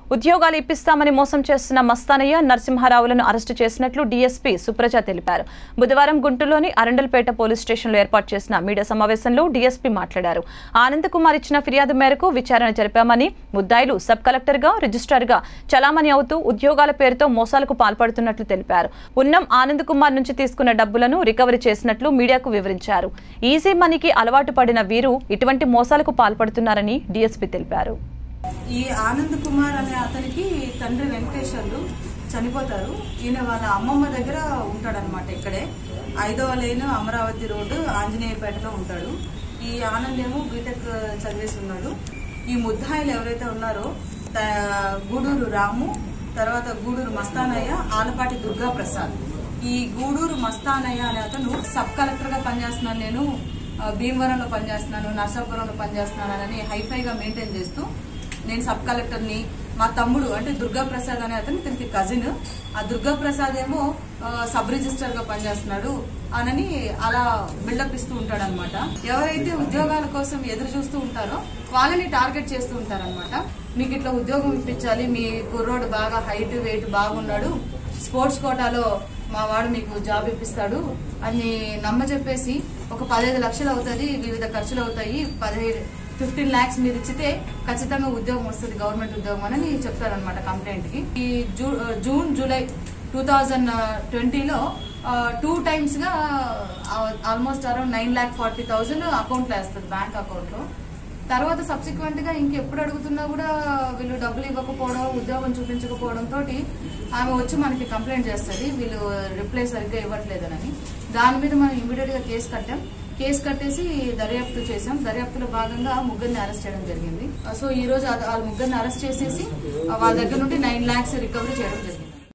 ఉద్యోగాలు ఇప్పిస్తామని మోసం చేస్తున్న మస్తానయ్య నరసింహారావులను అరెస్టు చేసినట్లు డీఎస్పీ సుప్రజ తెలిపారు బుధవారం గుంటూరులోని అరండల్పేట పోలీస్ స్టేషన్లో ఏర్పాటు చేసిన మీడియా సమావేశంలో డీఎస్పీ మాట్లాడారు ఆనంద్ కుమార్ ఇచ్చిన ఫిర్యాదు మేరకు విచారణ జరిపామని ముద్దాయిలు సబ్ కలెక్టర్గా రిజిస్ట్రార్గా చలామణి అవుతూ ఉద్యోగాల పేరుతో మోసాలకు పాల్పడుతున్నట్లు తెలిపారు ఉన్నం ఆనంద్ కుమార్ నుంచి తీసుకున్న డబ్బులను రికవరీ చేసినట్లు మీడియాకు వివరించారు ఈజీ మనీకి అలవాటు పడిన వీరు ఇటువంటి మోసాలకు పాల్పడుతున్నారని డీఎస్పీ తెలిపారు ఈ ఆనంద్ కుమార్ అనే అతనికి తండ్రి వెంకటేశ్వర్లు చనిపోతారు ఈయన వాళ్ళ అమ్మమ్మ దగ్గర ఉంటాడనమాట ఇక్కడే ఐదవ లేను అమరావతి రోడ్డు ఆంజనేయపేటలో ఉంటాడు ఈ ఆనంద్ ఏమో బీటెక్ చదివేసి ఉన్నాడు ఈ ముద్దాయిలు ఎవరైతే ఉన్నారో త- గూడూరు రాము తర్వాత గూడూరు మస్తానయ్య ఆలపాటి దుర్గా ప్రసాద్ ఈ గూడూరు మస్తానయ్య అనే అతను సబ్ కలెక్టర్ గా పనిచేస్తున్నాను నేను ఆ, భీమవరంలో పనిచేస్తున్నాను నర్సాపురంలో పనిచేస్తున్నాను అని హైఫైగా మెయింటైన్ చేస్తూ నేను సబ్ కలెక్టర్ని మా తమ్ముడు అంటే దుర్గా ప్రసాద్ అనే అతను ఇతనికి కజిన్ ఆ దుర్గా ప్రసాద్ ఏమో ఆ, సబ్ రిజిస్టర్ గా పనిచేస్తున్నాడు అనని అలా బిల్డప్ ఇస్తూ ఉంటాడు అనమాట ఎవరైతే ఉద్యోగాల కోసం ఎదురు చూస్తూ ఉంటారో వాళ్ళని టార్గెట్ చేస్తూ ఉంటారనమాట మీకు ఇట్లా ఉద్యోగం ఇప్పించాలి మీ కుర్రోడు బాగా హైట్ వెయిట్ బాగున్నాడు స్పోర్ట్స్ కోటాలో మా వాడు మీకు జాబ్ ఇప్పిస్తాడు అని నమ్మ చెప్పేసి ఒక పదహైదు లక్షలు అవుతుంది వివిధ ఖర్చులు అవుతాయి పదిహేడు ఫిఫ్టీన్ లాక్స్ మీరు ఇచ్చితే ఖచ్చితంగా ఉద్యోగం వస్తుంది గవర్నమెంట్ ఉద్యోగం అని చెప్తారనమాట కంప్లైంట్ కి ఈ జూ- జూన్ జూలై టూ థౌజండ్ ట్వంటీలో టూ టైమ్స్ గా almost around nine lakh forty thousand account లో వేస్తుంది బ్యాంక్ అకౌంట్ లో తర్వాత సబ్సిక్వెంట్ గా ఇంకెప్పుడు అడుగుతున్నా కూడా వీళ్ళు డబ్బులు ఇవ్వకపోవడం ఉద్యోగం చూపించకపోవడం తోటి ఆమె వచ్చి మనకి కంప్లైంట్ చేస్తుంది వీళ్ళు రిప్లై సరిగ్గా ఇవ్వట్లేదనని దాని మీద మనం ఇమీడియట్ గా కేసు కట్టాం కేసు కట్టేసి దర్యాప్తు చేసాం దర్యాప్తులో భాగంగా ముగ్గురిని అరెస్ట్ చేయడం జరిగింది సో ఈ రోజు ఆ- ఆ ముగ్గురిని అరెస్ట్ చేసేసి ఆ వాళ్ళ దగ్గర నుండి నైన్ లాక్స్ రికవరీ చేయడం జరిగింది